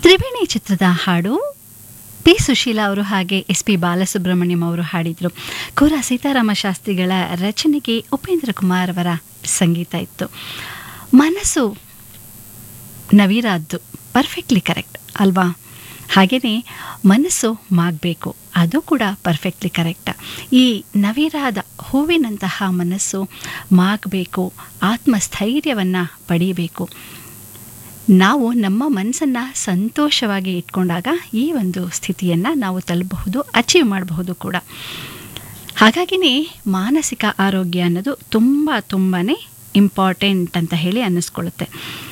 ತ್ರಿವೇಣಿ ಚಿತ್ರದ ಹಾಡು ಪಿ ಸುಶೀಲಾ ಅವರು ಹಾಗೆ ಎಸ್ ಪಿ ಬಾಲಸುಬ್ರಹ್ಮಣ್ಯಂ ಅವರು ಹಾಡಿದರು ಕೋರ ಸೀತಾರಾಮ ಶಾಸ್ತ್ರಿಗಳ ರಚನೆಗೆ ಉಪೇಂದ್ರ ಕುಮಾರ್ ಅವರ ಸಂಗೀತ ಇತ್ತು ಮನಸ್ಸು ನವಿರಾದ್ದು ಪರ್ಫೆಕ್ಟ್ಲಿ ಕರೆಕ್ಟ್ ಅಲ್ವಾ ಹಾಗೆಯೇ ಮನಸ್ಸು ಮಾಗಬೇಕು ಅದು ಕೂಡ ಪರ್ಫೆಕ್ಟ್ಲಿ ಕರೆಕ್ಟ್ ಈ ನವಿರಾದ ಹೂವಿನಂತಹ ಮನಸ್ಸು ಮಾಗಬೇಕು ಆತ್ಮಸ್ಥೈರ್ಯವನ್ನು ಪಡೀಬೇಕು ನಾವು ನಮ್ಮ ಮನಸ್ಸನ್ನು ಸಂತೋಷವಾಗಿ ಇಟ್ಕೊಂಡಾಗ ಈ ಒಂದು ಸ್ಥಿತಿಯನ್ನು ನಾವು ತಲುಪಬಹುದು ಅಚೀವ್ ಮಾಡಬಹುದು ಕೂಡ ಹಾಗಾಗಿನೇ ಮಾನಸಿಕ ಆರೋಗ್ಯ ಅನ್ನೋದು ತುಂಬ ತುಂಬಾ ಇಂಪಾರ್ಟೆಂಟ್ ಅಂತ ಹೇಳಿ ಅನ್ನಿಸ್ಕೊಳ್ಳುತ್ತೆ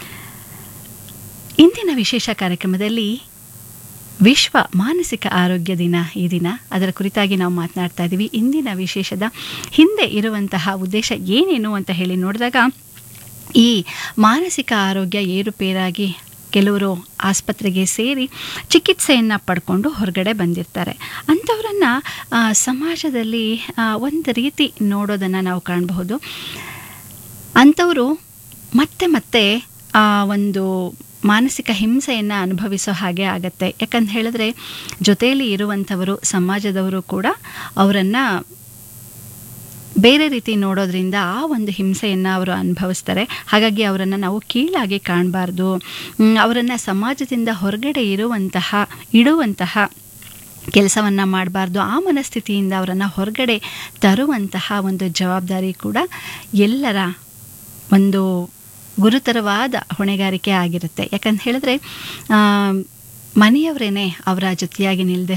ಇಂದಿನ ವಿಶೇಷ ಕಾರ್ಯಕ್ರಮದಲ್ಲಿ ವಿಶ್ವ ಮಾನಸಿಕ ಆರೋಗ್ಯ ದಿನ ಈ ದಿನ ಅದರ ಕುರಿತಾಗಿ ನಾವು ಮಾತನಾಡ್ತಾ ಇದ್ದೀವಿ ಇಂದಿನ ವಿಶೇಷದ ಹಿಂದೆ ಇರುವಂತಹ ಉದ್ದೇಶ ಏನೇನು ಅಂತ ಹೇಳಿ ನೋಡಿದಾಗ ಈ ಮಾನಸಿಕ ಆರೋಗ್ಯ ಏರುಪೇರಾಗಿ ಕೆಲವರು ಆಸ್ಪತ್ರೆಗೆ ಸೇರಿ ಚಿಕಿತ್ಸೆಯನ್ನು ಪಡ್ಕೊಂಡು ಹೊರಗಡೆ ಬಂದಿರ್ತಾರೆ ಅಂಥವರನ್ನು ಸಮಾಜದಲ್ಲಿ ಒಂದು ರೀತಿ ನೋಡೋದನ್ನು ನಾವು ಕಾಣಬಹುದು ಅಂಥವರು ಮತ್ತೆ ಮತ್ತೆ ಆ ಒಂದು ಮಾನಸಿಕ ಹಿಂಸೆಯನ್ನು ಅನುಭವಿಸೋ ಹಾಗೆ ಆಗತ್ತೆ ಯಾಕಂತ ಹೇಳಿದ್ರೆ ಜೊತೆಯಲ್ಲಿ ಇರುವಂಥವರು ಸಮಾಜದವರು ಕೂಡ ಅವರನ್ನು ಬೇರೆ ರೀತಿ ನೋಡೋದ್ರಿಂದ ಆ ಒಂದು ಹಿಂಸೆಯನ್ನು ಅವರು ಅನುಭವಿಸ್ತಾರೆ ಹಾಗಾಗಿ ಅವರನ್ನು ನಾವು ಕೀಳಾಗಿ ಕಾಣಬಾರ್ದು ಅವರನ್ನು ಸಮಾಜದಿಂದ ಹೊರಗಡೆ ಇರುವಂತಹ ಇಡುವಂತಹ ಕೆಲಸವನ್ನು ಮಾಡಬಾರ್ದು ಆ ಮನಸ್ಥಿತಿಯಿಂದ ಅವರನ್ನು ಹೊರಗಡೆ ತರುವಂತಹ ಒಂದು ಜವಾಬ್ದಾರಿ ಕೂಡ ಎಲ್ಲರ ಒಂದು ಗುರುತರವಾದ ಹೊಣೆಗಾರಿಕೆ ಆಗಿರುತ್ತೆ ಯಾಕಂತ ಹೇಳಿದ್ರೆ ಮನೆಯವರೇನೆ ಅವರ ಜೊತೆಯಾಗಿ ನಿಲ್ಲದೆ